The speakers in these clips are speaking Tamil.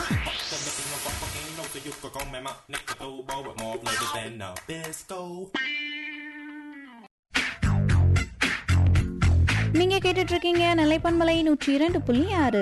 நீங்க கேட்டுட்டு இருக்கீங்க நிலைப்பன்மலை நூற்றி இரண்டு புள்ளி ஆறு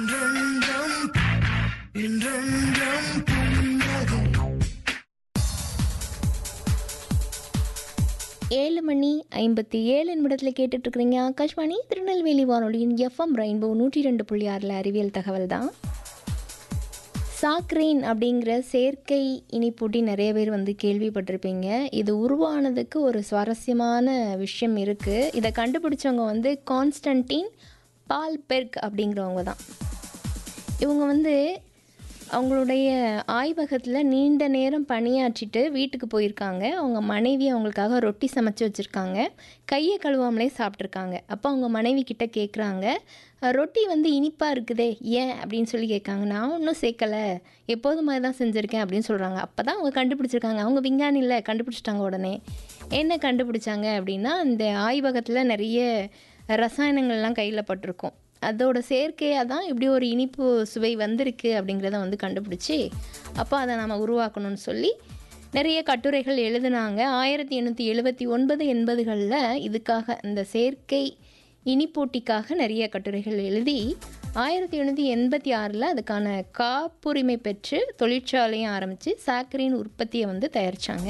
ஏழு மணி ஐம்பத்தி ஏழு நிமிடத்தில் கேட்டுட்டு இருக்கிறீங்க ஆகாஷ்வாணி திருநெல்வேலி வானொலியின் எஃப்எம் ரெயின்போ நூற்றி ரெண்டு புள்ளி ஆறில் அறிவியல் தகவல் தான் சாக்ரீன் அப்படிங்கிற செயற்கை இனிப்பூட்டி நிறைய பேர் வந்து கேள்விப்பட்டிருப்பீங்க இது உருவானதுக்கு ஒரு சுவாரஸ்யமான விஷயம் இருக்குது இதை கண்டுபிடிச்சவங்க வந்து கான்ஸ்டன்டின் பால்பெர்க் அப்படிங்கிறவங்க தான் இவங்க வந்து அவங்களுடைய ஆய்வகத்தில் நீண்ட நேரம் பணியாற்றிட்டு வீட்டுக்கு போயிருக்காங்க அவங்க மனைவி அவங்களுக்காக ரொட்டி சமைச்சு வச்சுருக்காங்க கையை கழுவாமலே சாப்பிட்ருக்காங்க அப்போ அவங்க மனைவி கிட்ட கேட்குறாங்க ரொட்டி வந்து இனிப்பாக இருக்குதே ஏன் அப்படின்னு சொல்லி கேட்காங்க நான் ஒன்றும் சேர்க்கலை எப்போதும் மாதிரி தான் செஞ்சுருக்கேன் அப்படின்னு சொல்கிறாங்க அப்போ தான் அவங்க கண்டுபிடிச்சிருக்காங்க அவங்க விஞ்ஞானி இல்லை கண்டுபிடிச்சிட்டாங்க உடனே என்ன கண்டுபிடிச்சாங்க அப்படின்னா இந்த ஆய்வகத்தில் நிறைய ரசாயனங்கள்லாம் கையில் பட்டிருக்கும் அதோட செயற்கையாக தான் இப்படி ஒரு இனிப்பு சுவை வந்திருக்கு அப்படிங்கிறத வந்து கண்டுபிடிச்சி அப்போ அதை நம்ம உருவாக்கணும்னு சொல்லி நிறைய கட்டுரைகள் எழுதினாங்க ஆயிரத்தி எண்ணூற்றி எழுபத்தி ஒன்பது எண்பதுகளில் இதுக்காக இந்த செயற்கை இனிப்பூட்டிக்காக நிறைய கட்டுரைகள் எழுதி ஆயிரத்தி எண்ணூற்றி எண்பத்தி ஆறில் அதுக்கான காப்புரிமை பெற்று தொழிற்சாலையும் ஆரம்பித்து சாக்கரின் உற்பத்தியை வந்து தயாரித்தாங்க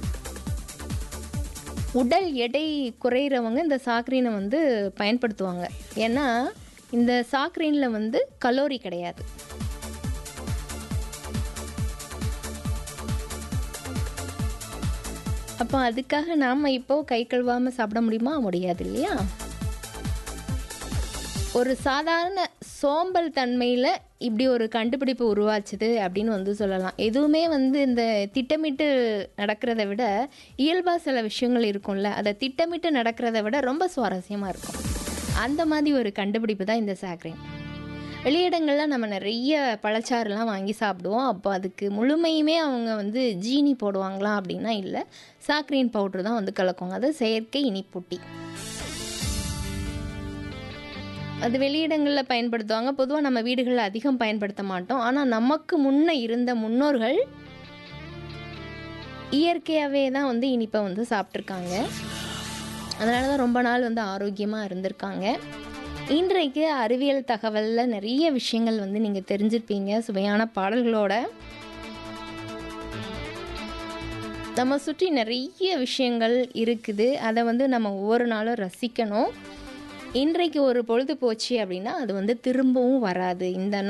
உடல் எடை குறையிறவங்க இந்த சாக்ரீனை வந்து பயன்படுத்துவாங்க ஏன்னா இந்த சாக்ரீனில் வந்து கலோரி கிடையாது அப்போ அதுக்காக நாம் இப்போ கை கழுவாமல் சாப்பிட முடியுமா முடியாது இல்லையா ஒரு சாதாரண சோம்பல் தன்மையில் இப்படி ஒரு கண்டுபிடிப்பு உருவாச்சுது அப்படின்னு வந்து சொல்லலாம் எதுவுமே வந்து இந்த திட்டமிட்டு நடக்கிறத விட இயல்பாக சில விஷயங்கள் இருக்கும்ல அதை திட்டமிட்டு நடக்கிறத விட ரொம்ப சுவாரஸ்யமாக இருக்கும் அந்த மாதிரி ஒரு கண்டுபிடிப்பு தான் இந்த சாக்ரீன் வெளியிடங்களில் நம்ம நிறைய பழச்சாறுலாம் வாங்கி சாப்பிடுவோம் அப்போ அதுக்கு முழுமையுமே அவங்க வந்து ஜீனி போடுவாங்களா அப்படின்னா இல்லை சாக்ரீன் பவுட்ரு தான் வந்து கலக்குவாங்க அது செயற்கை இனிப்பூட்டி அது வெளியிடங்களில் பயன்படுத்துவாங்க பொதுவாக நம்ம வீடுகளில் அதிகம் பயன்படுத்த மாட்டோம் ஆனால் நமக்கு முன்ன இருந்த முன்னோர்கள் இயற்கையாகவே தான் வந்து இனிப்பை வந்து சாப்பிட்ருக்காங்க அதனால தான் ரொம்ப நாள் வந்து ஆரோக்கியமாக இருந்திருக்காங்க இன்றைக்கு அறிவியல் தகவலில் நிறைய விஷயங்கள் வந்து நீங்கள் தெரிஞ்சிருப்பீங்க சுவையான பாடல்களோட நம்ம சுற்றி நிறைய விஷயங்கள் இருக்குது அதை வந்து நம்ம ஒவ்வொரு நாளும் ரசிக்கணும் இன்றைக்கு ஒரு பொழுது போச்சு அப்படின்னா அது வந்து திரும்பவும் வராது இந்த